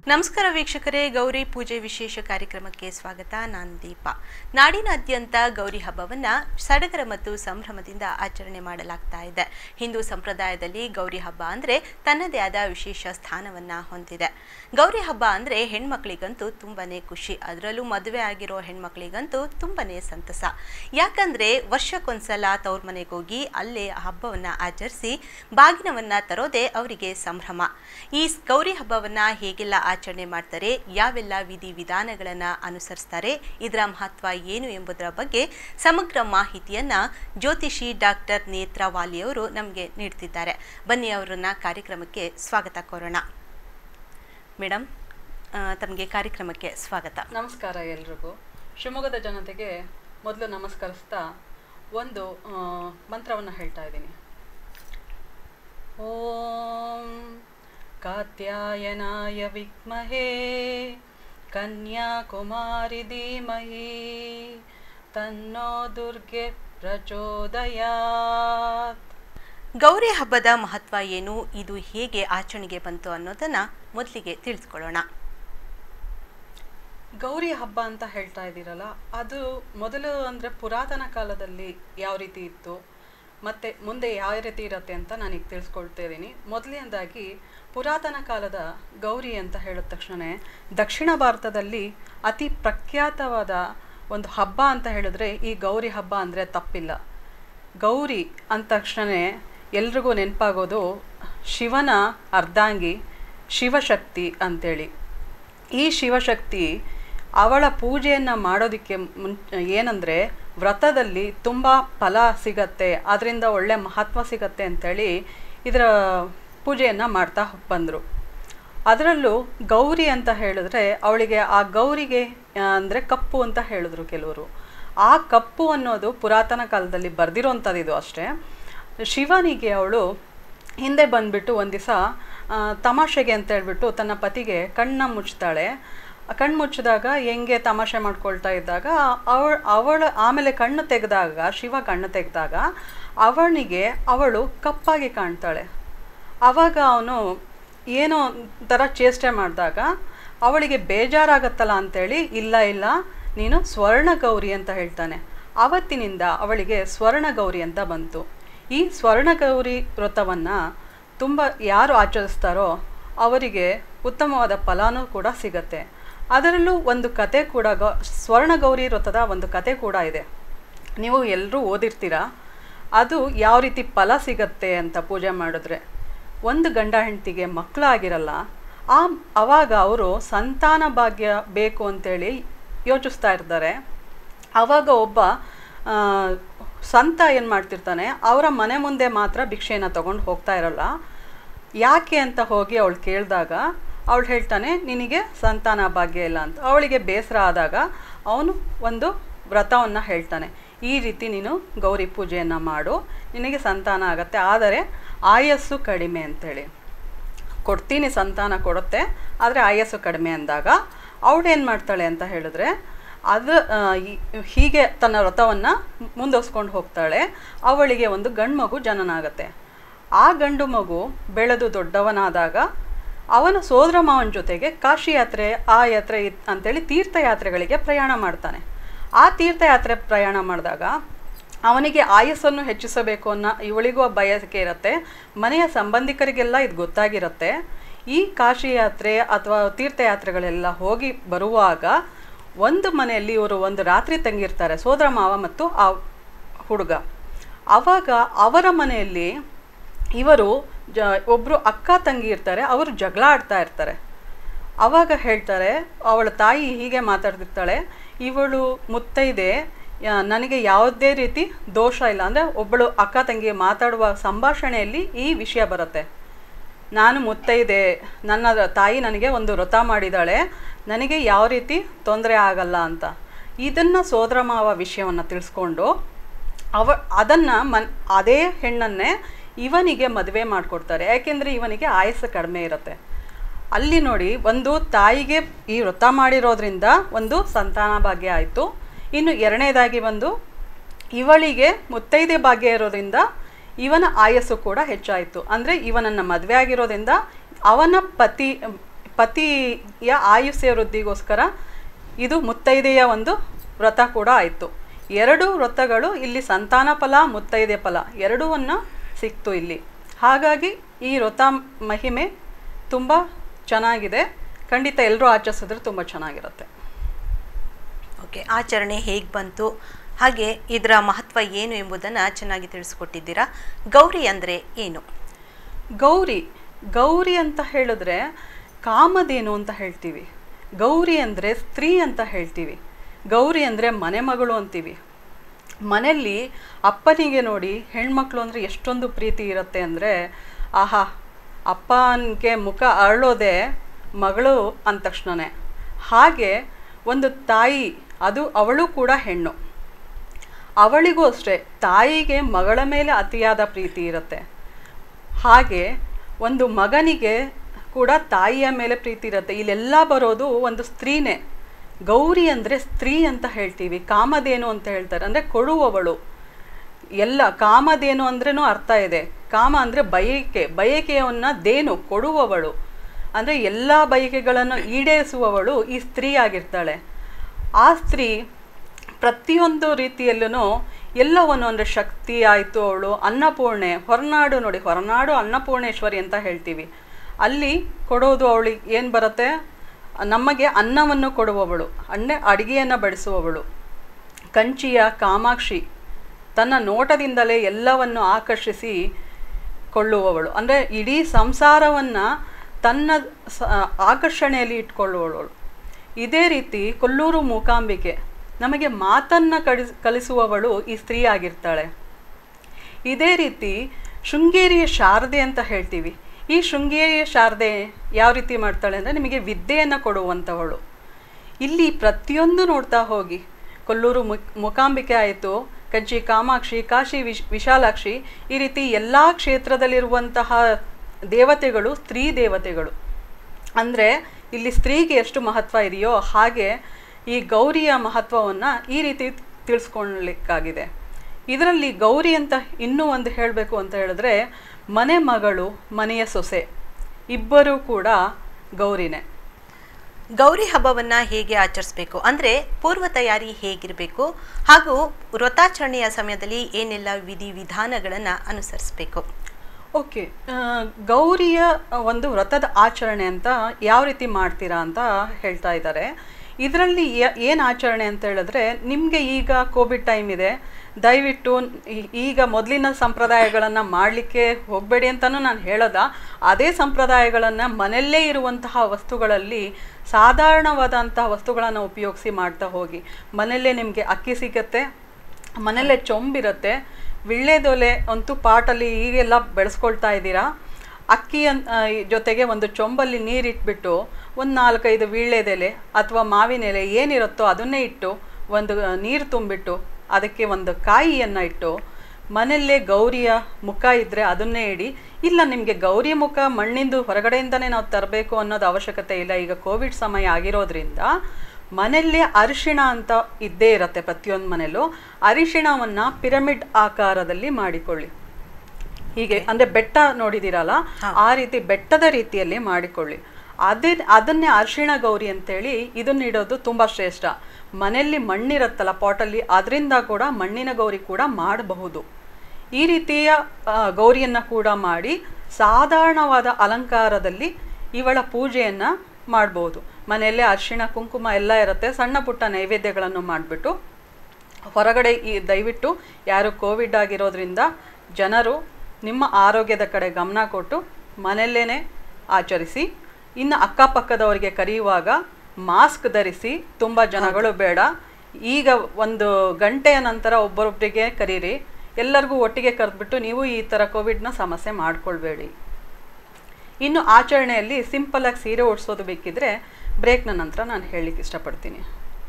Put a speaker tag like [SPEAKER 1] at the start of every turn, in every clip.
[SPEAKER 1] ನಮಸ್ಕಾರ ವೀಕ್ಷಕರೇ ಗೌರಿ ಪೂಜೆ ವಿಶೇಷ ಕಾರ್ಯಕ್ರಮಕ್ಕೆ ಸ್ವಾಗತ ನಾನು ದೀಪ ನಾಡಿನಾದ್ಯಂತ ಗೌರಿ ಹಬ್ಬವನ್ನ ಸಡಗರ ಮತ್ತು ಸಂಭ್ರಮದಿಂದ ಆಚರಣೆ ಮಾಡಲಾಗ್ತಾ ಇದೆ ಹಿಂದೂ ಸಂಪ್ರದಾಯದಲ್ಲಿ ಗೌರಿ ಹಬ್ಬ ಅಂದ್ರೆ ತನ್ನದೇ ಆದ ವಿಶೇಷ ಸ್ಥಾನವನ್ನ ಹೊಂದಿದೆ ಗೌರಿ ಹಬ್ಬ ಅಂದ್ರೆ ಹೆಣ್ಮಕ್ಳಿಗಂತೂ ತುಂಬಾನೇ ಖುಷಿ ಅದರಲ್ಲೂ ಮದುವೆ ಆಗಿರೋ ಹೆಣ್ಮಕ್ಳಿಗಂತೂ ತುಂಬಾನೇ ಸಂತಸ ಯಾಕಂದ್ರೆ ವರ್ಷಕ್ಕೊಂದ್ಸಲ ತವ್ರ ಮನೆಗೆ ಹೋಗಿ ಅಲ್ಲೇ ಹಬ್ಬವನ್ನ ಆಚರಿಸಿ ಬಾಗಿನವನ್ನ ತರೋದೇ ಅವರಿಗೆ ಸಂಭ್ರಮ ಈ ಸ್- ಗೌರಿ ಹಬ್ಬವನ್ನ ಹೇಗೆಲ್ಲ ಆಚರಣೆ ಮಾಡ್ತಾರೆ ಯಾವೆಲ್ಲ ವಿಧಿ ವಿಧಾನಗಳನ್ನ ಅನುಸರಿಸ್ತಾರೆ ಇದರ ಮಹತ್ವ ಏನು ಎಂಬುದರ ಬಗ್ಗೆ ಸಮಗ್ರ ಮಾಹಿತಿಯನ್ನ ಜ್ಯೋತಿಷಿ ಡಾಕ್ಟರ್ ನೇತ್ರಾವಾಲಿ ಅವರು ನಮಗೆ ನೀಡ್ತಿದ್ದಾರೆ ಬನ್ನಿ ಅವರನ್ನ ಕಾರ್ಯಕ್ರಮಕ್ಕೆ ಸ್ವಾಗತ ಕೋರೋಣ ಮೇಡಮ್ ತಮಗೆ ಕಾರ್ಯಕ್ರಮಕ್ಕೆ ಸ್ವಾಗತ
[SPEAKER 2] ನಮಸ್ಕಾರ ಎಲ್ರಿಗೂ ಶಿವಮೊಗ್ಗದ ಜನತೆಗೆ ಮೊದಲು ನಮಸ್ಕರಿಸ್ತಾ ಒಂದು ಮಂತ್ರವನ್ನು ಹೇಳ್ತಾ ಇದ್ದೀನಿ ಓಂ ಕಾತ್ಯಾಯನಾಯ ವಿದ್ಮಹೇ ಕನ್ಯಾಕುಮಾರಿ ಧೀಮಹಿ ತನ್ನೋ ದುರ್ಗೆ ಪ್ರಚೋದಯಾತ್
[SPEAKER 1] ಗೌರಿ ಹಬ್ಬದ ಮಹತ್ವ ಏನು ಇದು ಹೇಗೆ ಆಚರಣೆಗೆ ಬಂತು ಅನ್ನೋದನ್ನ ಮೊದಲಿಗೆ ತಿಳಿಸ್ಕೊಳ್ಳೋಣ
[SPEAKER 2] ಗೌರಿ ಹಬ್ಬ ಅಂತ ಹೇಳ್ತಾ ಇದ್ದೀರಲ್ಲ ಅದು ಮೊದಲು ಅಂದರೆ ಪುರಾತನ ಕಾಲದಲ್ಲಿ ಯಾವ ರೀತಿ ಇತ್ತು ಮತ್ತು ಮುಂದೆ ಯಾವ ರೀತಿ ಇರುತ್ತೆ ಅಂತ ನಾನೀಗ ತಿಳಿಸ್ಕೊಳ್ತಾ ಇದ್ದೀನಿ ಮೊದಲನೇದಾಗಿ ಪುರಾತನ ಕಾಲದ ಗೌರಿ ಅಂತ ಹೇಳಿದ ತಕ್ಷಣ ದಕ್ಷಿಣ ಭಾರತದಲ್ಲಿ ಅತಿ ಪ್ರಖ್ಯಾತವಾದ ಒಂದು ಹಬ್ಬ ಅಂತ ಹೇಳಿದ್ರೆ ಈ ಗೌರಿ ಹಬ್ಬ ಅಂದರೆ ತಪ್ಪಿಲ್ಲ ಗೌರಿ ಅಂದ ತಕ್ಷಣ ಎಲ್ರಿಗೂ ನೆನಪಾಗೋದು ಶಿವನ ಅರ್ಧಾಂಗಿ ಶಿವಶಕ್ತಿ ಅಂತೇಳಿ ಈ ಶಿವಶಕ್ತಿ ಅವಳ ಪೂಜೆಯನ್ನು ಮಾಡೋದಕ್ಕೆ ಮುನ್ ಏನಂದರೆ ವ್ರತದಲ್ಲಿ ತುಂಬ ಫಲ ಸಿಗತ್ತೆ ಅದರಿಂದ ಒಳ್ಳೆ ಮಹತ್ವ ಸಿಗತ್ತೆ ಅಂತೇಳಿ ಇದರ ಪೂಜೆಯನ್ನು ಮಾಡ್ತಾ ಬಂದರು ಅದರಲ್ಲೂ ಗೌರಿ ಅಂತ ಹೇಳಿದ್ರೆ ಅವಳಿಗೆ ಆ ಗೌರಿಗೆ ಅಂದರೆ ಕಪ್ಪು ಅಂತ ಹೇಳಿದ್ರು ಕೆಲವರು ಆ ಕಪ್ಪು ಅನ್ನೋದು ಪುರಾತನ ಕಾಲದಲ್ಲಿ ಬರೆದಿರೋಂಥದ್ದು ಇದು ಅಷ್ಟೇ ಶಿವನಿಗೆ ಅವಳು ಹಿಂದೆ ಬಂದ್ಬಿಟ್ಟು ಒಂದು ದಿವಸ ತಮಾಷೆಗೆ ಅಂತ ಹೇಳ್ಬಿಟ್ಟು ತನ್ನ ಪತಿಗೆ ಕಣ್ಣ ಮುಚ್ತಾಳೆ ಕಣ್ಣು ಮುಚ್ಚಿದಾಗ ಹೆಂಗೆ ತಮಾಷೆ ಮಾಡ್ಕೊಳ್ತಾ ಇದ್ದಾಗ ಅವಳ ಅವಳ ಆಮೇಲೆ ಕಣ್ಣು ತೆಗೆದಾಗ ಶಿವ ಕಣ್ಣು ತೆಗೆದಾಗ ಅವನಿಗೆ ಅವಳು ಕಪ್ಪಾಗಿ ಕಾಣ್ತಾಳೆ ಆವಾಗ ಅವನು ಏನೋ ಥರ ಚೇಷ್ಟೆ ಮಾಡಿದಾಗ ಅವಳಿಗೆ ಬೇಜಾರಾಗತ್ತಲ್ಲ ಅಂತೇಳಿ ಇಲ್ಲ ಇಲ್ಲ ನೀನು ಸ್ವರ್ಣ ಗೌರಿ ಅಂತ ಹೇಳ್ತಾನೆ ಆವತ್ತಿನಿಂದ ಅವಳಿಗೆ ಸ್ವರ್ಣ ಗೌರಿ ಅಂತ ಬಂತು ಈ ಸ್ವರ್ಣ ಗೌರಿ ವ್ರತವನ್ನು ತುಂಬ ಯಾರು ಆಚರಿಸ್ತಾರೋ ಅವರಿಗೆ ಉತ್ತಮವಾದ ಫಲಾನೂ ಕೂಡ ಸಿಗತ್ತೆ ಅದರಲ್ಲೂ ಒಂದು ಕತೆ ಕೂಡ ಗೌ ಸ್ವರ್ಣ ಗೌರಿ ವ್ರತದ ಒಂದು ಕತೆ ಕೂಡ ಇದೆ ನೀವು ಎಲ್ಲರೂ ಓದಿರ್ತೀರಾ ಅದು ಯಾವ ರೀತಿ ಫಲ ಸಿಗತ್ತೆ ಅಂತ ಪೂಜೆ ಮಾಡಿದ್ರೆ ಒಂದು ಗಂಡ ಹೆಂಡತಿಗೆ ಮಕ್ಕಳಾಗಿರಲ್ಲ ಆ ಆವಾಗ ಅವರು ಸಂತಾನ ಭಾಗ್ಯ ಬೇಕು ಅಂತೇಳಿ ಯೋಚಿಸ್ತಾ ಇರ್ತಾರೆ ಆವಾಗ ಒಬ್ಬ ಆ, ಸಂತ ಏನು ಮಾಡ್ತಿರ್ತಾನೆ ಅವರ ಮನೆ ಮುಂದೆ ಮಾತ್ರ ಭಿಕ್ಷೆಯನ್ನು ತಗೊಂಡು ಹೋಗ್ತಾ ಇರಲ್ಲ ಯಾಕೆ ಅಂತ ಹೋಗಿ ಅವಳು ಕೇಳಿದಾಗ ಅವಳು ಹೇಳ್ತಾನೆ ನಿನಗೆ ಸಂತಾನ ಭಾಗ್ಯ ಇಲ್ಲ ಅಂತ ಅವಳಿಗೆ ಬೇಸರ ಆದಾಗ ಅವನು ಒಂದು ವ್ರತವನ್ನು ಹೇಳ್ತಾನೆ ಈ ರೀತಿ ನೀನು ಗೌರಿ ಪೂಜೆಯನ್ನು ಮಾಡು ನಿನಗೆ ಸಂತಾನ ಆಗತ್ತೆ ಆದರೆ ಆಯಸ್ಸು ಕಡಿಮೆ ಅಂತೇಳಿ ಕೊಡ್ತೀನಿ ಸಂತಾನ ಕೊಡುತ್ತೆ ಆದರೆ ಆಯಸ್ಸು ಕಡಿಮೆ ಅಂದಾಗ ಅವಳೇನು ಮಾಡ್ತಾಳೆ ಅಂತ ಹೇಳಿದ್ರೆ ಅದು ಆ, ಈ- ಹೀಗೆ ತನ್ನ ವ್ರತವನ್ನು ಮುಂದುವರ್ಸ್ಕೊಂಡು ಹೋಗ್ತಾಳೆ ಅವಳಿಗೆ ಒಂದು ಗಂಡು ಮಗು ಜನನ ಆಗುತ್ತೆ ಆ ಗಂಡು ಮಗು ಬೆಳೆದು ದೊಡ್ಡವನಾದಾಗ ಅವನ ಸೋದರ ಮಾವನ ಜೊತೆಗೆ ಕಾಶಿ ಯಾತ್ರೆ ಆ ಯಾತ್ರೆ ಇತ್- ಅಂತೇಳಿ ತೀರ್ಥಯಾತ್ರೆಗಳಿಗೆ ಪ್ರಯಾಣ ಮಾಡ್ತಾನೆ ಆ ತೀರ್ಥಯಾತ್ರೆ ಪ್ರಯಾಣ ಮಾಡಿದಾಗ ಅವನಿಗೆ ಆಯಸ್ಸನ್ನು ಹೆಚ್ಚಿಸಬೇಕು ಅನ್ನೋ ಇವಳಿಗೂ ಆ ಬಯಕೆ ಇರುತ್ತೆ ಮನೆಯ ಸಂಬಂಧಿಕರಿಗೆಲ್ಲ ಇದು ಗೊತ್ತಾಗಿರುತ್ತೆ ಈ ಕಾಶಿ ಯಾತ್ರೆ ಅಥವಾ ತೀರ್ಥಯಾತ್ರೆಗಳೆಲ್ಲ ಹೋಗಿ ಬರುವಾಗ ಒಂದು ಮನೆಯಲ್ಲಿ ಇವರು ಒಂದು ರಾತ್ರಿ ತಂಗಿರ್ತಾರೆ ಸೋದರ ಮಾವ ಮತ್ತು ಆ ಹುಡುಗ ಆವಾಗ ಅವರ ಮನೆಯಲ್ಲಿ ಇವರು ಜ ಒಬ್ಬರು ಅಕ್ಕ ತಂಗಿ ಇರ್ತಾರೆ ಅವರು ಜಗಳ ಆಡ್ತಾ ಇರ್ತಾರೆ ಆವಾಗ ಹೇಳ್ತಾರೆ ಅವಳ ತಾಯಿ ಹೀಗೆ ಮಾತಾಡ್ತಿರ್ತಾಳೆ ಇವಳು ಮುತ್ತೈದೆ ಯಾ- ನನಗೆ ಯಾವುದೇ ರೀತಿ ದೋಷ ಇಲ್ಲ ಅಂದರೆ ಒಬ್ಬಳು ಅಕ್ಕ ತಂಗಿ ಮಾತಾಡುವ ಸಂಭಾಷಣೆಯಲ್ಲಿ ಈ ವಿಷಯ ಬರುತ್ತೆ ನಾನು ಮುತ್ತೈದೆ ನನ್ನ ತಾಯಿ ನನಗೆ ಒಂದು ವ್ರತ ಮಾಡಿದಾಳೆ ನನಗೆ ಯಾವ ರೀತಿ ತೊಂದರೆ ಆಗಲ್ಲ ಅಂತ ಇದನ್ನು ಸೋದರ ಮಾವ ವಿಷಯವನ್ನು ತಿಳಿಸ್ಕೊಂಡು ಅವ ಅದನ್ನು ಮನ್ ಅದೇ ಹೆಣ್ಣನ್ನೇ ಇವನಿಗೆ ಮದುವೆ ಮಾಡಿಕೊಡ್ತಾರೆ ಯಾಕೆಂದರೆ ಇವನಿಗೆ ಆಯಸ್ಸು ಕಡಿಮೆ ಇರುತ್ತೆ ಅಲ್ಲಿ ನೋಡಿ ಒಂದು ತಾಯಿಗೆ ಈ ವ್ರತ ಮಾಡಿರೋದ್ರಿಂದ ಒಂದು ಸಂತಾನ ಭಾಗ್ಯ ಆಯಿತು ಇನ್ನು ಎರಡನೇದಾಗಿ ಬಂದು ಇವಳಿಗೆ ಮುತ್ತೈದೆ ಭಾಗ್ಯ ಇರೋದ್ರಿಂದ ಇವನ ಆಯಸ್ಸು ಕೂಡ ಹೆಚ್ಚಾಯಿತು ಅಂದರೆ ಇವನನ್ನು ಮದುವೆ ಆಗಿರೋದ್ರಿಂದ ಅವನ ಪತಿ ಪತಿಯ ಆಯುಷ್ಯ ವೃದ್ಧಿಗೋಸ್ಕರ ಇದು ಮುತ್ತೈದೆಯ ಒಂದು ವ್ರತ ಕೂಡ ಆಯಿತು ಎರಡು ವ್ರತಗಳು ಇಲ್ಲಿ ಸಂತಾನ ಫಲ ಮುತ್ತೈದೆ ಫಲ ಎರಡೂವನ್ನು ಸಿಕ್ತು ಇಲ್ಲಿ ಹಾಗಾಗಿ ಈ ವ್ರತ ಮಹಿಮೆ ತುಂಬ ಚೆನ್ನಾಗಿದೆ ಖಂಡಿತ ಎಲ್ಲರೂ ಆಚರಿಸಿದ್ರೆ ತುಂಬ ಚೆನ್ನಾಗಿರುತ್ತೆ
[SPEAKER 1] ಓಕೆ ಆಚರಣೆ ಹೇಗೆ ಬಂತು ಹಾಗೆ ಇದರ ಮಹತ್ವ ಏನು ಎಂಬುದನ್ನು ಚೆನ್ನಾಗಿ ತಿಳಿಸ್ಕೊಟ್ಟಿದ್ದೀರಾ ಗೌರಿ ಅಂದರೆ ಏನು
[SPEAKER 2] ಗೌರಿ ಗೌರಿ ಅಂತ ಹೇಳಿದ್ರೆ ಕಾಮಧೇನು ಅಂತ ಹೇಳ್ತೀವಿ ಗೌರಿ ಅಂದರೆ ಸ್ತ್ರೀ ಅಂತ ಹೇಳ್ತೀವಿ ಗೌರಿ ಅಂದರೆ ಮನೆ ಮಗಳು ಅಂತೀವಿ ಮನೆಯಲ್ಲಿ ಅಪ್ಪನಿಗೆ ನೋಡಿ ಹೆಣ್ಮಕ್ಳು ಅಂದರೆ ಎಷ್ಟೊಂದು ಪ್ರೀತಿ ಇರುತ್ತೆ ಅಂದರೆ ಆಹಾ ಅಪ್ಪನಿಗೆ ಮುಖ ಅರಳೋದೆ ಮಗಳು ಅಂದ ತಕ್ಷಣನೇ ಹಾಗೆ ಒಂದು ತಾಯಿ ಅದು ಅವಳು ಕೂಡ ಹೆಣ್ಣು ಅವಳಿಗೂ ಅಷ್ಟೇ ತಾಯಿಗೆ ಮಗಳ ಮೇಲೆ ಅತಿಯಾದ ಪ್ರೀತಿ ಇರುತ್ತೆ ಹಾಗೆ ಒಂದು ಮಗನಿಗೆ ಕೂಡ ತಾಯಿಯ ಮೇಲೆ ಪ್ರೀತಿ ಇರುತ್ತೆ ಇಲ್ಲೆಲ್ಲ ಬರೋದು ಒಂದು ಸ್ತ್ರೀನೇ ಗೌರಿ ಅಂದರೆ ಸ್ತ್ರೀ ಅಂತ ಹೇಳ್ತೀವಿ ಕಾಮಧೇನು ಅಂತ ಹೇಳ್ತಾರೆ ಅಂದರೆ ಕೊಡುವವಳು ಎಲ್ಲ ಕಾಮಧೇನು ಅಂದ್ರೂ ಅರ್ಥ ಇದೆ ಕಾಮ ಅಂದರೆ ಬಯಕೆ ಬಯಕೆಯನ್ನು ದೇನು ಕೊಡುವವಳು ಅಂದರೆ ಎಲ್ಲ ಬಯಕೆಗಳನ್ನು ಈಡೇರಿಸುವವಳು ಈ ಸ್ತ್ರೀ ಆಗಿರ್ತಾಳೆ ಆ ಸ್ತ್ರೀ ಪ್ರತಿಯೊಂದು ರೀತಿಯಲ್ಲೂ ಎಲ್ಲವನ್ನು ಅಂದರೆ ಶಕ್ತಿ ಆಯಿತು ಅವಳು ಅನ್ನಪೂರ್ಣೆ ಹೊರನಾಡು ನೋಡಿ ಹೊರನಾಡು ಅನ್ನಪೂರ್ಣೇಶ್ವರಿ ಅಂತ ಹೇಳ್ತೀವಿ ಅಲ್ಲಿ ಕೊಡೋದು ಅವಳಿಗೆ ಏನು ಬರುತ್ತೆ ನಮಗೆ ಅನ್ನವನ್ನು ಕೊಡುವವಳು ಅಣ್ಣೆ ಅಡಿಗೆಯನ್ನು ಬಡಿಸುವವಳು ಕಂಚಿಯ ಕಾಮಾಕ್ಷಿ ತನ್ನ ನೋಟದಿಂದಲೇ ಎಲ್ಲವನ್ನು ಆಕರ್ಷಿಸಿ ಕೊಳ್ಳುವವಳು ಅಂದರೆ ಇಡೀ ಸಂಸಾರವನ್ನು ತನ್ನ ಸ ಆಕರ್ಷಣೆಯಲ್ಲಿ ಇಟ್ಕೊಳ್ಳುವವಳು ಇದೇ ರೀತಿ ಕೊಲ್ಲೂರು ಮೂಕಾಂಬಿಕೆ ನಮಗೆ ಮಾತನ್ನು ಕಳಿಸ್ ಕಲಿಸುವವಳು ಈ ಸ್ತ್ರೀ ಆಗಿರ್ತಾಳೆ ಇದೇ ರೀತಿ ಶೃಂಗೇರಿಯ ಶಾರದೆ ಅಂತ ಹೇಳ್ತೀವಿ ಈ ಶೃಂಗೇರಿಯ ಶಾರದೆ ಯಾವ ರೀತಿ ಮಾಡ್ತಾಳೆ ಅಂದರೆ ನಿಮಗೆ ವಿದ್ಯೆಯನ್ನು ಕೊಡುವಂಥವಳು ಇಲ್ಲಿ ಪ್ರತಿಯೊಂದು ನೋಡ್ತಾ ಹೋಗಿ ಕೊಲ್ಲೂರು ಮುಕ್ ಮುಕಾಂಬಿಕೆ ಆಯಿತು ಕಂಚಿ ಕಾಮಾಕ್ಷಿ ಕಾಶಿ ವಿಶ್ ವಿಶಾಲಾಕ್ಷಿ ಈ ರೀತಿ ಎಲ್ಲ ಕ್ಷೇತ್ರದಲ್ಲಿರುವಂತಹ ದೇವತೆಗಳು ಸ್ತ್ರೀ ದೇವತೆಗಳು ಅಂದರೆ ಇಲ್ಲಿ ಸ್ತ್ರೀಗೆ ಎಷ್ಟು ಮಹತ್ವ ಇದೆಯೋ ಹಾಗೆ ಈ ಗೌರಿಯ ಮಹತ್ವವನ್ನು ಈ ರೀತಿ ತಿಳಿಸ್ಕೊಳ್ಳಿಕ್ಕಾಗಿದೆ ಇದರಲ್ಲಿ ಗೌರಿ ಅಂತ ಇನ್ನೂ ಒಂದು ಹೇಳಬೇಕು ಅಂತ ಹೇಳಿದ್ರೆ ಮನೆ ಮಗಳು ಮನೆಯ ಸೊಸೆ ಇಬ್ಬರೂ ಕೂಡ ಗೌರಿನೇ
[SPEAKER 1] ಗೌರಿ ಹಬ್ಬವನ್ನ ಹೇಗೆ ಆಚರಿಸಬೇಕು ಅಂದ್ರೆ ಪೂರ್ವ ತಯಾರಿ ಹೇಗಿರಬೇಕು ಹಾಗೂ ವ್ರತಾಚರಣೆಯ ಸಮಯದಲ್ಲಿ ಏನೆಲ್ಲ ವಿಧಿ ವಿಧಾನಗಳನ್ನು ಅನುಸರಿಸಬೇಕು
[SPEAKER 2] ಓಕೆ ಗೌರಿಯ ಒಂದು ವ್ರತದ ಆಚರಣೆ ಅಂತ ಯಾವ ರೀತಿ ಮಾಡ್ತೀರಾ ಅಂತ ಹೇಳ್ತಾ ಇದ್ದಾರೆ ಇದರಲ್ಲಿ ಏನು ಆಚರಣೆ ಅಂತ ಹೇಳಿದ್ರೆ ನಿಮಗೆ ಈಗ ಕೋವಿಡ್ ಟೈಮ್ ಇದೆ ದಯವಿಟ್ಟು ಈ- ಈಗ ಮೊದಲಿನ ಸಂಪ್ರದಾಯಗಳನ್ನು ಮಾಡಲಿಕ್ಕೆ ಹೋಗಬೇಡಿ ಅಂತಲೂ ನಾನು ಹೇಳೋದ ಅದೇ ಸಂಪ್ರದಾಯಗಳನ್ನು ಮನೆಯಲ್ಲೇ ಇರುವಂತಹ ವಸ್ತುಗಳಲ್ಲಿ ಸಾಧಾರಣವಾದಂತಹ ವಸ್ತುಗಳನ್ನು ಉಪಯೋಗಿಸಿ ಮಾಡ್ತಾ ಹೋಗಿ ಮನೆಯಲ್ಲೇ ನಿಮಗೆ ಅಕ್ಕಿ ಸಿಗತ್ತೆ ಮನೆಯಲ್ಲೇ ಚೊಂಬಿರುತ್ತೆ ವಿಳ್ಳೆದೊಲೆ ಅಂತೂ ಪಾಟಲ್ಲಿ ಈಗೆಲ್ಲ ಬೆಳೆಸ್ಕೊಳ್ತಾ ಇದ್ದೀರಾ ಅಕ್ಕಿ ಅನ್ ಆ, ಈ ಜೊತೆಗೆ ಒಂದು ಚೊಂಬಲ್ಲಿ ನೀರಿಟ್ಬಿಟ್ಟು ಒಂದು ನಾಲ್ಕೈದು ವೀಳ್ಯದೆಲೆ ಅಥವಾ ಮಾವಿನ ಎಲೆ ಏನಿರುತ್ತೋ ಅದನ್ನೇ ಇಟ್ಟು ಒಂದು ನೀರು ತುಂಬಿಟ್ಟು ಅದಕ್ಕೆ ಒಂದು ಕಾಯಿಯನ್ನು ಇಟ್ಟು ಮನೆಯಲ್ಲೇ ಗೌರಿಯ ಮುಖ ಇದ್ದರೆ ಅದನ್ನೇ ಇಡಿ ಇಲ್ಲ ನಿಮಗೆ ಗೌರಿ ಮುಖ ಮಣ್ಣಿಂದು ಹೊರಗಡೆಯಿಂದನೇ ನಾವು ತರಬೇಕು ಅನ್ನೋದು ಅವಶ್ಯಕತೆ ಇಲ್ಲ ಈಗ ಕೋವಿಡ್ ಸಮಯ ಆಗಿರೋದ್ರಿಂದ ಮನೆಯಲ್ಲೇ ಅರಿಶಿಣ ಅಂತ ಇದ್ದೇ ಇರುತ್ತೆ ಪ್ರತಿಯೊಂದು ಮನೆಯಲ್ಲೂ ಅರಿಶಿಣವನ್ನು ಪಿರಮಿಡ್ ಆಕಾರದಲ್ಲಿ ಮಾಡಿಕೊಳ್ಳಿ ಹೀಗೆ ಅಂದರೆ ಬೆಟ್ಟ ನೋಡಿದ್ದೀರಲ್ಲ ಆ ರೀತಿ ಬೆಟ್ಟದ ರೀತಿಯಲ್ಲಿ ಮಾಡಿಕೊಳ್ಳಿ ಅದೇ ಅದನ್ನೇ ಅರಿಶಿಣ ಗೌರಿ ಅಂತೇಳಿ ಇದನ್ನ ಇಡೋದು ತುಂಬ ಶ್ರೇಷ್ಠ ಮನೆಯಲ್ಲಿ ಮಣ್ಣಿರುತ್ತಲ್ಲ ಪಾಟಲ್ಲಿ ಅದರಿಂದ ಕೂಡ ಮಣ್ಣಿನ ಗೌರಿ ಕೂಡ ಮಾಡಬಹುದು ಈ ರೀತಿಯ ಆ, ಗೌರಿಯನ್ನು ಕೂಡ ಮಾಡಿ ಸಾಧಾರಣವಾದ ಅಲಂಕಾರದಲ್ಲಿ ಇವಳ ಪೂಜೆಯನ್ನು ಮಾಡ್ಬೋದು ಮನೆಯಲ್ಲೇ ಅರಿಶಿಣ ಕುಂಕುಮ ಎಲ್ಲ ಇರುತ್ತೆ ಸಣ್ಣ ಪುಟ್ಟ ನೈವೇದ್ಯಗಳನ್ನು ಮಾಡಿಬಿಟ್ಟು ಹೊರಗಡೆ ಈ ದಯವಿಟ್ಟು ಯಾರು ಕೋವಿಡ್ ಆಗಿರೋದ್ರಿಂದ ಜನರು ನಿಮ್ಮ ಆರೋಗ್ಯದ ಕಡೆ ಗಮನ ಕೊಟ್ಟು ಮನೆಯಲ್ಲೇ ಆಚರಿಸಿ ಇನ್ನು ಅಕ್ಕಪಕ್ಕದವರಿಗೆ ಕರೆಯುವಾಗ ಮಾಸ್ಕ್ ಧರಿಸಿ ತುಂಬ ಜನಗಳು ಬೇಡ ಈಗ ಒಂದು ಗಂಟೆಯ ನಂತರ ಒಬ್ಬರೊಬ್ಬರಿಗೆ ಕರೀರಿ ಎಲ್ಲರಿಗೂ ಒಟ್ಟಿಗೆ ಕರೆದ್ಬಿಟ್ಟು ನೀವು ಈ ಥರ ಕೋವಿಡ್ನ ಸಮಸ್ಯೆ ಮಾಡ್ಕೊಳ್ಬೇಡಿ ಇನ್ನು ಆಚರಣೆಯಲ್ಲಿ ಸಿಂಪಲಾಗಿ ಸೀರೆ ಉಡ್ಸೋದು ಬೇಕಿದ್ರೆ ಬ್ರೇಕ್ನ ನಂತರ ನಾನು ಹೇಳಲಿಕ್ಕೆ ಇಷ್ಟಪಡ್ತೀನಿ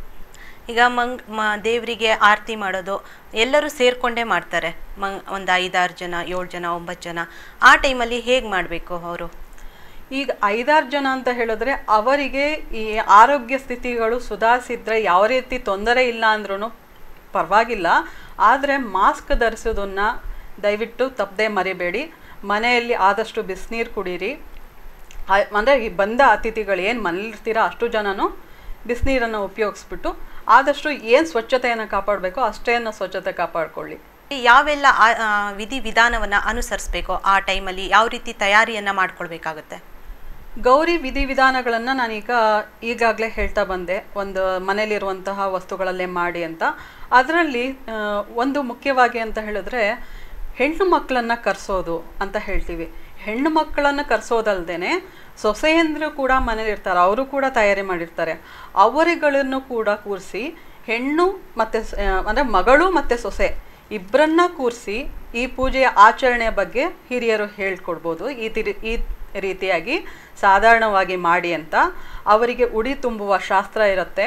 [SPEAKER 1] ಈಗ ಮಂಗ್ ಮ ದೇವರಿಗೆ ಆರತಿ ಮಾಡೋದು ಎಲ್ಲರೂ ಸೇರ್ಕೊಂಡೇ ಮಾಡ್ತಾರೆ ಮಂಗ್ ಒಂದು ಐದಾರು ಜನ ಏಳು ಜನ ಒಂಬತ್ತು ಜನ ಆ ಟೈಮಲ್ಲಿ ಹೇಗೆ ಮಾಡಬೇಕು ಅವರು
[SPEAKER 2] ಈಗ ಐದಾರು ಜನ ಅಂತ ಹೇಳಿದ್ರೆ ಅವರಿಗೆ ಈ ಆರೋಗ್ಯ ಸ್ಥಿತಿಗಳು ಸುಧಾರಿಸಿದ್ರೆ ಯಾವ ರೀತಿ ತೊಂದರೆ ಇಲ್ಲ ಅಂದ್ರೂ ಪರವಾಗಿಲ್ಲ ಆದರೆ ಮಾಸ್ಕ್ ಧರಿಸೋದನ್ನು ದಯವಿಟ್ಟು ತಪ್ಪದೆ ಮರಿಬೇಡಿ ಮನೆಯಲ್ಲಿ ಆದಷ್ಟು ಬಿಸಿನೀರು ಕುಡೀರಿ ಆ- ಅಂದ್ರೆ ಈ ಬಂದ ಅತಿಥಿಗಳು ಏನು ಮನೇಲಿರ್ತೀರಾ ಅಷ್ಟು ಜನನು ಬಿಸಿನೀರನ್ನು ಉಪಯೋಗಿಸ್ಬಿಟ್ಟು ಆದಷ್ಟು ಏನು ಸ್ವಚ್ಛತೆಯನ್ನು ಕಾಪಾಡಬೇಕೋ ಅಷ್ಟೇನ ಸ್ವಚ್ಛತೆ ಕಾಪಾಡ್ಕೊಳ್ಳಿ
[SPEAKER 1] ಯಾವೆಲ್ಲ ಆ- ಆ, ವಿಧಿ ವಿಧಾನವನ್ನ ಅನುಸರಿಸಬೇಕು ಆ ಟೈಮಲ್ಲಿ ಯಾವ ರೀತಿ ತಯಾರಿಯನ್ನ ಮಾಡ್ಕೊಳ್ಬೇಕಾಗುತ್ತೆ
[SPEAKER 2] ಗೌರಿ ವಿಧಿವಿಧಾನಗಳನ್ನು ನಾನೀಗ ಈಗಾಗಲೇ ಹೇಳ್ತಾ ಬಂದೆ ಒಂದು ಮನೇಲಿರುವಂತಹ ವಸ್ತುಗಳಲ್ಲೇ ಮಾಡಿ ಅಂತ ಅದರಲ್ಲಿ ಒಂದು ಮುಖ್ಯವಾಗಿ ಅಂತ ಹೇಳಿದ್ರೆ ಹೆಣ್ಣು ಮಕ್ಕಳನ್ನು ಕರೆಸೋದು ಅಂತ ಹೇಳ್ತೀವಿ ಹೆಣ್ಣು ಮಕ್ಕಳನ್ನು ಕರೆಸೋದಲ್ದೇನೆ ಸೊಸೆಯಂದ್ರು ಕೂಡ ಮನೇಲಿರ್ತಾರೆ ಅವರು ಕೂಡ ತಯಾರಿ ಮಾಡಿರ್ತಾರೆ ಅವರುಗಳನ್ನು ಕೂಡ ಕೂರಿಸಿ ಹೆಣ್ಣು ಮತ್ತು ಅಂದರೆ ಮಗಳು ಮತ್ತು ಸೊಸೆ ಇಬ್ಬರನ್ನ ಕೂರಿಸಿ ಈ ಪೂಜೆಯ ಆಚರಣೆಯ ಬಗ್ಗೆ ಹಿರಿಯರು ಹೇಳ್ಕೊಡ್ಬೋದು ಈ ತಿರಿ ಈ ರೀತಿಯಾಗಿ ಸಾಧಾರಣವಾಗಿ ಮಾಡಿ ಅಂತ ಅವರಿಗೆ ಉಡಿ ತುಂಬುವ ಶಾಸ್ತ್ರ ಇರುತ್ತೆ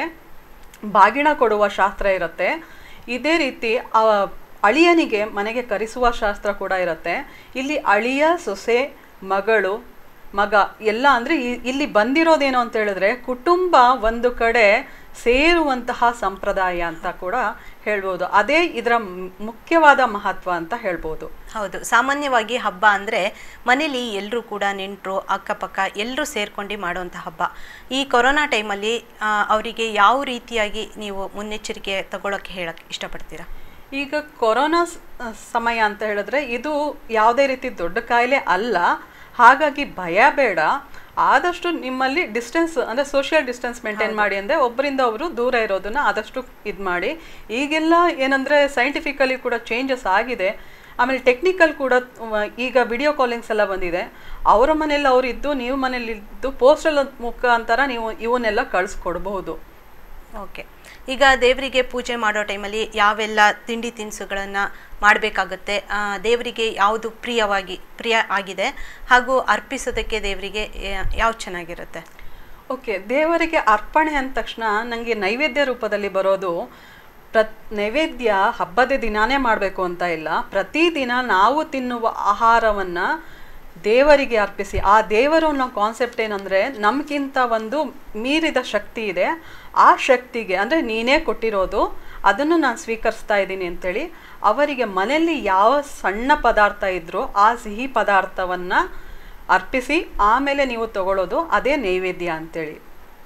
[SPEAKER 2] ಬಾಗಿಣ ಕೊಡುವ ಶಾಸ್ತ್ರ ಇರುತ್ತೆ ಇದೇ ರೀತಿ ಆ ಅಳಿಯನಿಗೆ ಮನೆಗೆ ಕರೆಸುವ ಶಾಸ್ತ್ರ ಕೂಡ ಇರುತ್ತೆ ಇಲ್ಲಿ ಅಳಿಯ ಸೊಸೆ ಮಗಳು ಮಗ ಎಲ್ಲ ಅಂದರೆ ಇಲ್ಲಿ ಬಂದಿರೋದೇನು ಅಂತ ಹೇಳಿದ್ರೆ ಕುಟುಂಬ ಒಂದು ಕಡೆ ಸೇರುವಂತಹ ಸಂಪ್ರದಾಯ ಅಂತ ಕೂಡ ಹೇಳ್ಬೋದು ಅದೇ ಇದರ ಮುಖ್ಯವಾದ ಮಹತ್ವ ಅಂತ ಹೇಳ್ಬೋದು
[SPEAKER 1] ಹೌದು ಸಾಮಾನ್ಯವಾಗಿ ಹಬ್ಬ ಅಂದರೆ ಮನೇಲಿ ಎಲ್ಲರೂ ಕೂಡ ನೆಂಟರು ಅಕ್ಕಪಕ್ಕ ಎಲ್ಲರೂ ಸೇರ್ಕೊಂಡು ಮಾಡುವಂಥ ಹಬ್ಬ ಈ ಕೊರೋನಾ ಟೈಮಲ್ಲಿ ಅವರಿಗೆ ಯಾವ ರೀತಿಯಾಗಿ ನೀವು ಮುನ್ನೆಚ್ಚರಿಕೆ ತಗೊಳ್ಳೋಕ್ಕೆ ಹೇಳಕ್ಕೆ ಇಷ್ಟಪಡ್ತೀರಾ
[SPEAKER 2] ಈಗ ಕೊರೋನಾ ಸ್- ಸಮಯ ಅಂತ ಹೇಳಿದ್ರೆ ಇದು ಯಾವುದೇ ರೀತಿ ದೊಡ್ಡ ಕಾಯಿಲೆ ಅಲ್ಲ ಹಾಗಾಗಿ ಭಯ ಬೇಡ ಆದಷ್ಟು ನಿಮ್ಮಲ್ಲಿ ಡಿಸ್ಟೆನ್ಸ್ ಅಂದರೆ ಸೋಷಿಯಲ್ ಡಿಸ್ಟೆನ್ಸ್ ಮೇಂಟೈನ್ ಮಾಡಿ ಅಂದರೆ ಒಬ್ಬರಿಂದ ಒಬ್ಬರು ದೂರ ಇರೋದನ್ನ ಆದಷ್ಟು ಇದು ಮಾಡಿ ಈಗೆಲ್ಲ ಏನಂದರೆ ಸೈಂಟಿಫಿಕಲಿ ಕೂಡ ಚೇಂಜಸ್ ಆಗಿದೆ ಆಮೇಲೆ ಟೆಕ್ನಿಕಲ್ ಕೂಡ ವ- ಈಗ ವಿಡಿಯೋ ಕಾಲಿಂಗ್ಸ್ ಎಲ್ಲ ಬಂದಿದೆ ಅವರ ಮನೇಲಿ ಅವ್ರು ಇದ್ದು ನೀವು ಮನೇಲಿ ಇದ್ದು ಪೋಸ್ಟಲ್ ಮುಖಾಂತರ ನೀವು ಇವನ್ನೆಲ್ಲ ಕಳಿಸ್ಕೊಡ್ಬಹುದು
[SPEAKER 1] ಓಕೆ ಈಗ ದೇವರಿಗೆ ಪೂಜೆ ಮಾಡೋ ಟೈಮಲ್ಲಿ ಯಾವೆಲ್ಲ ತಿಂಡಿ ತಿನಿಸುಗಳನ್ನು ಮಾಡಬೇಕಾಗುತ್ತೆ ದೇವರಿಗೆ ಯಾವುದು ಪ್ರಿಯವಾಗಿ ಪ್ರಿಯ ಆಗಿದೆ ಹಾಗೂ ಅರ್ಪಿಸೋದಕ್ಕೆ ದೇವರಿಗೆ ಯಾವ್ದು ಚೆನ್ನಾಗಿರುತ್ತೆ
[SPEAKER 2] ಓಕೆ ದೇವರಿಗೆ ಅರ್ಪಣೆ ಅಂದ ತಕ್ಷಣ ನನಗೆ ನೈವೇದ್ಯ ರೂಪದಲ್ಲಿ ಬರೋದು ಪ್ರತ್ ನೈವೇದ್ಯ ಹಬ್ಬದ ದಿನಾನೇ ಮಾಡಬೇಕು ಅಂತ ಇಲ್ಲ ಪ್ರತಿದಿನ ನಾವು ತಿನ್ನುವ ಆಹಾರವನ್ನು ದೇವರಿಗೆ ಅರ್ಪಿಸಿ ಆ ದೇವರು ಅನ್ನೋ ಕಾನ್ಸೆಪ್ಟ್ ಏನಂದರೆ ನಮಗಿಂತ ಒಂದು ಮೀರಿದ ಶಕ್ತಿ ಇದೆ ಆ ಶಕ್ತಿಗೆ ಅಂದರೆ ನೀನೇ ಕೊಟ್ಟಿರೋದು ಅದನ್ನು ನಾನು ಸ್ವೀಕರಿಸ್ತಾ ಇದ್ದೀನಿ ಅಂತೇಳಿ ಅವರಿಗೆ ಮನೆಯಲ್ಲಿ ಯಾವ ಸಣ್ಣ ಪದಾರ್ಥ ಇದ್ರೂ ಆ ಸಿಹಿ ಪದಾರ್ಥವನ್ನು ಅರ್ಪಿಸಿ ಆಮೇಲೆ ನೀವು ತಗೊಳ್ಳೋದು ಅದೇ ನೈವೇದ್ಯ ಅಂತೇಳಿ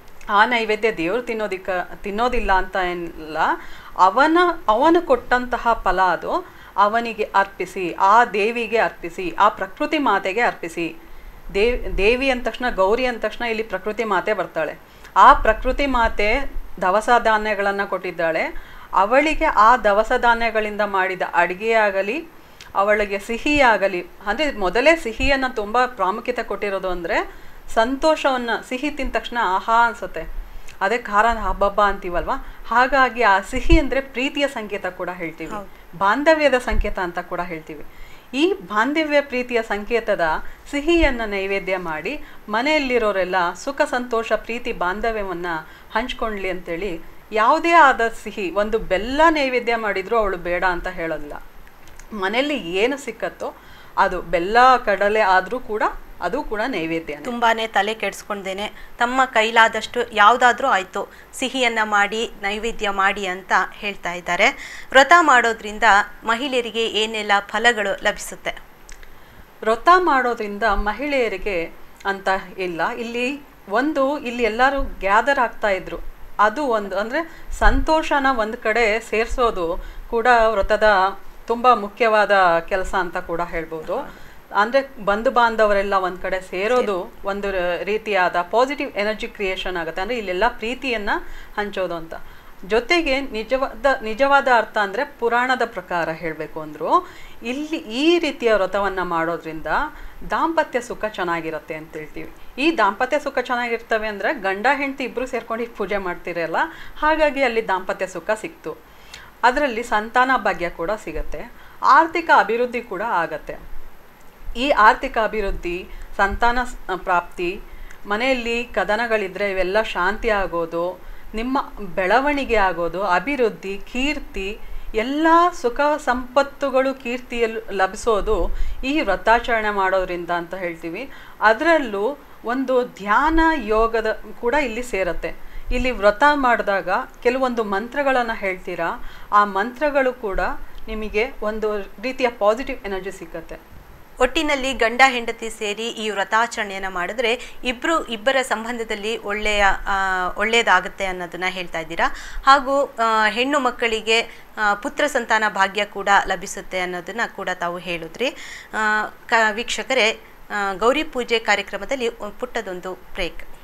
[SPEAKER 2] ಆ ನೈವೇದ್ಯ ದೇವರು ತಿನ್ನೋದಿಕ್ಕ ತಿನ್ನೋದಿಲ್ಲ ಅಂತ ಏನಿಲ್ಲ ಅವನ ಅವನು ಕೊಟ್ಟಂತಹ ಫಲ ಅದು ಅವನಿಗೆ ಅರ್ಪಿಸಿ ಆ ದೇವಿಗೆ ಅರ್ಪಿಸಿ ಆ ಪ್ರಕೃತಿ ಮಾತೆಗೆ ಅರ್ಪಿಸಿ ದೇವ್ ದೇವಿ ಅಂದ ತಕ್ಷಣ ಗೌರಿ ಅಂದ ತಕ್ಷಣ ಇಲ್ಲಿ ಪ್ರಕೃತಿ ಮಾತೆ ಬರ್ತಾಳೆ ಆ ಪ್ರಕೃತಿ ಮಾತೆ ದವಸ ಧಾನ್ಯಗಳನ್ನು ಕೊಟ್ಟಿದ್ದಾಳೆ ಅವಳಿಗೆ ಆ ದವಸ ಧಾನ್ಯಗಳಿಂದ ಮಾಡಿದ ಅಡುಗೆಯಾಗಲಿ ಅವಳಿಗೆ ಸಿಹಿಯಾಗಲಿ ಅಂದರೆ ಮೊದಲೇ ಸಿಹಿಯನ್ನು ತುಂಬ ಪ್ರಾಮುಖ್ಯತೆ ಕೊಟ್ಟಿರೋದು ಅಂದರೆ ಸಂತೋಷವನ್ನು ಸಿಹಿ ತಿಂದ ತಕ್ಷಣ ಆಹಾ ಅನ್ಸುತ್ತೆ ಅದೇ ಖಾರ ಹಬ್ಬಬ್ಬ ಅಂತೀವಲ್ವಾ ಹಾಗಾಗಿ ಆ ಸಿಹಿ ಅಂದರೆ ಪ್ರೀತಿಯ ಸಂಕೇತ ಕೂಡ ಹೇಳ್ತೀವಿ ಬಾಂಧವ್ಯದ ಸಂಕೇತ ಅಂತ ಕೂಡ ಹೇಳ್ತೀವಿ ಈ ಬಾಂಧವ್ಯ ಪ್ರೀತಿಯ ಸಂಕೇತದ ಸಿಹಿಯನ್ನು ನೈವೇದ್ಯ ಮಾಡಿ ಮನೆಯಲ್ಲಿರೋರೆಲ್ಲ ಸುಖ ಸಂತೋಷ ಪ್ರೀತಿ ಬಾಂಧವ್ಯವನ್ನು ಹಂಚ್ಕೊಳ್ಳಿ ಅಂತೇಳಿ ಯಾವುದೇ ಆದ ಸಿಹಿ ಒಂದು ಬೆಲ್ಲ ನೈವೇದ್ಯ ಮಾಡಿದರೂ ಅವಳು ಬೇಡ ಅಂತ ಹೇಳೋದಿಲ್ಲ ಮನೆಯಲ್ಲಿ ಏನು ಸಿಕ್ಕತ್ತೋ ಅದು ಬೆಲ್ಲ ಕಡಲೆ ಆದರೂ ಕೂಡ ಅದು ಕೂಡ ನೈವೇದ್ಯ
[SPEAKER 1] ತುಂಬಾನೇ ತಲೆ ಕೆಡಿಸ್ಕೊಂಡೇನೆ ತಮ್ಮ ಕೈಲಾದಷ್ಟು ಯಾವುದಾದ್ರೂ ಆಯಿತು ಸಿಹಿಯನ್ನು ಮಾಡಿ ನೈವೇದ್ಯ ಮಾಡಿ ಅಂತ ಹೇಳ್ತಾ ಇದ್ದಾರೆ ವ್ರತ ಮಾಡೋದ್ರಿಂದ ಮಹಿಳೆಯರಿಗೆ ಏನೆಲ್ಲ ಫಲಗಳು ಲಭಿಸುತ್ತೆ
[SPEAKER 2] ವ್ರತ ಮಾಡೋದ್ರಿಂದ ಮಹಿಳೆಯರಿಗೆ ಅಂತ ಇಲ್ಲ ಇಲ್ಲಿ ಒಂದು ಇಲ್ಲಿ ಎಲ್ಲರೂ ಗ್ಯಾದರ್ ಆಗ್ತಾ ಇದ್ರು ಅದು ಒಂದು ಅಂದರೆ ಸಂತೋಷನ ಒಂದು ಕಡೆ ಸೇರಿಸೋದು ಕೂಡ ವ್ರತದ ತುಂಬ ಮುಖ್ಯವಾದ ಕೆಲಸ ಅಂತ ಕೂಡ ಹೇಳ್ಬೋದು ಅಂದರೆ ಬಂಧು ಬಾಂಧವರೆಲ್ಲ ಒಂದು ಕಡೆ ಸೇರೋದು ಒಂದು ರ- ರೀತಿಯಾದ ಪಾಸಿಟಿವ್ ಎನರ್ಜಿ ಕ್ರಿಯೇಷನ್ ಆಗುತ್ತೆ ಅಂದರೆ ಇಲ್ಲೆಲ್ಲ ಪ್ರೀತಿಯನ್ನು ಹಂಚೋದು ಅಂತ ಜೊತೆಗೆ ನಿಜವಾದ ನಿಜವಾದ ಅರ್ಥ ಅಂದರೆ ಪುರಾಣದ ಪ್ರಕಾರ ಹೇಳಬೇಕು ಅಂದರು ಇಲ್ಲಿ ಈ ರೀತಿಯ ವ್ರತವನ್ನು ಮಾಡೋದ್ರಿಂದ ದಾಂಪತ್ಯ ಸುಖ ಚೆನ್ನಾಗಿರುತ್ತೆ ಅಂತ ಹೇಳ್ತೀವಿ ಈ ದಾಂಪತ್ಯ ಸುಖ ಚೆನ್ನಾಗಿರ್ತವೆ ಅಂದರೆ ಗಂಡ ಹೆಂಡತಿ ಇಬ್ಬರು ಸೇರ್ಕೊಂಡು ಈ ಪೂಜೆ ಮಾಡ್ತಿರಲ್ಲ ಹಾಗಾಗಿ ಅಲ್ಲಿ ದಾಂಪತ್ಯ ಸುಖ ಸಿಕ್ತು ಅದರಲ್ಲಿ ಸಂತಾನ ಭಾಗ್ಯ ಕೂಡ ಸಿಗತ್ತೆ ಆರ್ಥಿಕ ಅಭಿವೃದ್ಧಿ ಕೂಡ ಆಗತ್ತೆ ಈ ಆರ್ಥಿಕ ಅಭಿವೃದ್ಧಿ ಸಂತಾನ ಸ್- ಪ್ರಾಪ್ತಿ ಮನೆಯಲ್ಲಿ ಕದನಗಳಿದ್ರೆ ಇವೆಲ್ಲ ಶಾಂತಿ ಆಗೋದು ನಿಮ್ಮ ಬೆಳವಣಿಗೆ ಆಗೋದು ಅಭಿವೃದ್ಧಿ ಕೀರ್ತಿ ಎಲ್ಲ ಸುಖ ಸಂಪತ್ತುಗಳು ಕೀರ್ತಿಯಲ್ಲಿ ಲಭಿಸೋದು ಈ ವ್ರತಾಚರಣೆ ಮಾಡೋದ್ರಿಂದ ಅಂತ ಹೇಳ್ತೀವಿ ಅದರಲ್ಲೂ ಒಂದು ಧ್ಯಾನ ಯೋಗದ ಕೂಡ ಇಲ್ಲಿ ಸೇರುತ್ತೆ ಇಲ್ಲಿ ವ್ರತ ಮಾಡಿದಾಗ ಕೆಲವೊಂದು ಮಂತ್ರಗಳನ್ನು ಹೇಳ್ತೀರಾ ಆ ಮಂತ್ರಗಳು ಕೂಡ ನಿಮಗೆ ಒಂದು ರೀತಿಯ ಪಾಸಿಟಿವ್ ಎನರ್ಜಿ ಸಿಕ್ಕತ್ತೆ
[SPEAKER 1] ಒಟ್ಟಿನಲ್ಲಿ ಗಂಡ ಹೆಂಡತಿ ಸೇರಿ ಈ ವ್ರತಾಚರಣೆಯನ್ನು ಮಾಡಿದ್ರೆ ಇಬ್ಬರು ಇಬ್ಬರ ಸಂಬಂಧದಲ್ಲಿ ಒಳ್ಳೆಯ ಆ, ಒಳ್ಳೆಯದಾಗುತ್ತೆ ಅನ್ನೋದನ್ನ ಹೇಳ್ತಾ ಇದ್ದೀರಾ ಹಾಗೂ ಆ, ಹೆಣ್ಣು ಮಕ್ಕಳಿಗೆ ಆ, ಪುತ್ರ ಸಂತಾನ ಭಾಗ್ಯ ಕೂಡ ಲಭಿಸುತ್ತೆ ಅನ್ನೋದನ್ನ ಕೂಡ ತಾವು ಹೇಳಿದ್ರಿ ಆ, ಕ ವೀಕ್ಷಕರೇ ಆ, ಗೌರಿ ಪೂಜೆ ಕಾರ್ಯಕ್ರಮದಲ್ಲಿ ಒಂದು ಪುಟ್ಟದೊಂದು ಬ್ರೇಕ್